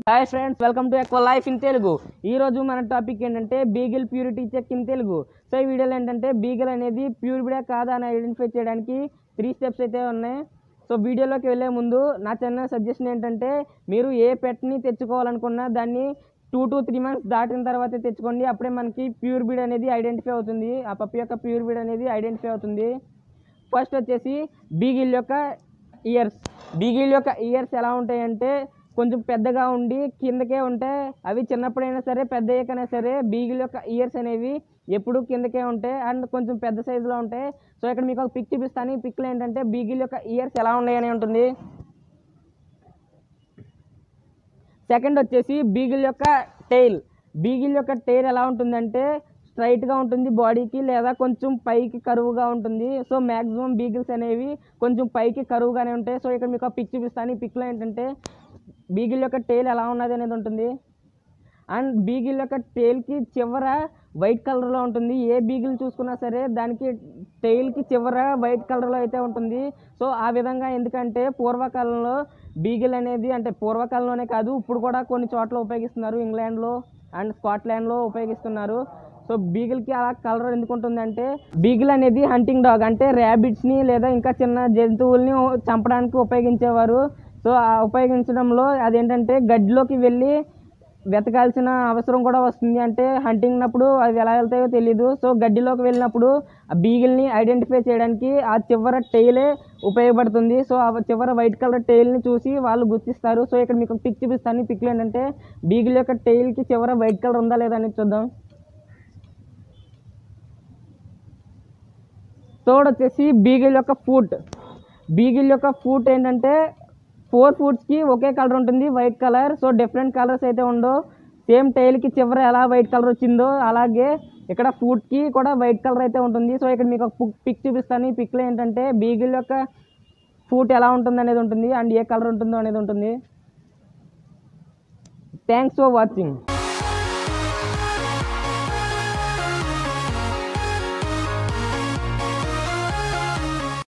hi friends welcome to ఎక్కువ life in Telugu ఈ రోజు మన టాపిక్ ఏంటంటే beagle purity check in Telugu so ఈ వీడియోలో ఏంటంటే బీగిల్ అనేది ప్యూరిబిడా కాదా అని ఐడెంటిఫై చేయడానికి త్రీ స్టెప్స్ అయితే ఉన్నాయి సో వీడియోలోకి వెళ్ళే ముందు నా చిన్న సజెషన్ ఏంటంటే మీరు ఏ పెట్ని తెచ్చుకోవాలనుకున్నా దాన్ని టూ టు త్రీ మంత్స్ దాటిన తర్వాతే తెచ్చుకోండి అప్పుడే మనకి ప్యూర్ బీడ్ అనేది ఐడెంటిఫై అవుతుంది ఆ పప్పి యొక్క ప్యూర్ బీడ్ అనేది ఐడెంటిఫై అవుతుంది ఫస్ట్ వచ్చేసి బీగిల్ యొక్క ఇయర్స్ బీగిల్ యొక్క ఇయర్స్ ఎలా ఉంటాయంటే కొంచెం పెద్దగా ఉండి కిందకే ఉంటే అవి చిన్నప్పుడైనా సరే పెద్ద అయ్యాకైనా సరే బీగిల్ యొక్క ఇయర్స్ అనేవి ఎప్పుడు కిందకే ఉంటాయి అండ్ కొంచెం పెద్ద సైజులో ఉంటాయి సో ఇక్కడ మీకు ఒక పిక్ చూపిస్తాను ఈ పిక్లో ఏంటంటే బీగిల్ యొక్క ఇయర్స్ ఎలా ఉన్నాయని ఉంటుంది సెకండ్ వచ్చేసి బీగిల్ యొక్క టెయిల్ బీగిల్ యొక్క టెయిల్ ఎలా ఉంటుందంటే స్ట్రైట్గా ఉంటుంది బాడీకి లేదా కొంచెం పైకి కరువుగా ఉంటుంది సో మ్యాక్సిమం బీగిల్స్ అనేవి కొంచెం పైకి కరువుగానే ఉంటాయి సో ఇక్కడ మీకు ఆ పిక్ చూపిస్తాను ఈ పిక్లో ఏంటంటే బీగిల్ యొక్క టెయిల్ ఎలా ఉన్నది అనేది ఉంటుంది అండ్ బీగిల్ యొక్క టెయిల్కి చివర వైట్ కలర్లో ఉంటుంది ఏ బీగిల్ చూసుకున్నా సరే దానికి టెయిల్కి చివర వైట్ కలర్లో అయితే ఉంటుంది సో ఆ విధంగా ఎందుకంటే పూర్వకాలంలో బీగిల్ అనేది అంటే పూర్వకాలంలోనే కాదు ఇప్పుడు కూడా కొన్ని చోట్ల ఉపయోగిస్తున్నారు ఇంగ్లాండ్లో అండ్ స్కాట్లాండ్లో ఉపయోగిస్తున్నారు సో బీగిల్కి అలా కలర్ ఎందుకు ఉంటుందంటే బీగిల్ అనేది హంటింగ్ డాగ్ అంటే ర్యాబిట్స్ని లేదా ఇంకా చిన్న జంతువుల్ని చంపడానికి ఉపయోగించేవారు సో ఆ ఉపయోగించడంలో అదేంటంటే గడ్డిలోకి వెళ్ళి వెతకాల్సిన అవసరం కూడా వస్తుంది అంటే హంటింగ్ నప్పుడు అవి ఎలా వెళ్తాయో తెలియదు సో గడ్డిలోకి వెళ్ళినప్పుడు ఆ బీగిల్ని ఐడెంటిఫై చేయడానికి ఆ చివర టెయిలే ఉపయోగపడుతుంది సో ఆ చివర వైట్ కలర్ టెయిల్ని చూసి వాళ్ళు గుర్తిస్తారు సో ఇక్కడ మీకు పిక్ చూపిస్తాను ఈ పిక్లో ఏంటంటే బీగిల్ యొక్క టెయిల్కి చివర వైట్ కలర్ ఉందా లేదా అనేది చూద్దాం థర్డ్ వచ్చేసి బీగిల్ యొక్క ఫూట్ బీగిల్ యొక్క ఫూట్ ఏంటంటే ఫోర్ ఫూట్స్కి ఒకే కలర్ ఉంటుంది white colour so different colours అయితే ఉండవు సేమ్ టైల్కి చివర ఎలా వైట్ కలర్ వచ్చిందో అలాగే ఇక్కడ ఫూట్కి కూడా వైట్ కలర్ అయితే ఉంటుంది సో ఇక్కడ మీకు ఒక పిక్ చూపిస్తాను ఈ పిక్లో ఏంటంటే బీగిల్ యొక్క ఫూట్ ఎలా ఉంటుంది అనేది ఉంటుంది అండ్ ఏ కలర్ ఉంటుందో అనేది ఉంటుంది థ్యాంక్స్ ఫర్ వాచింగ్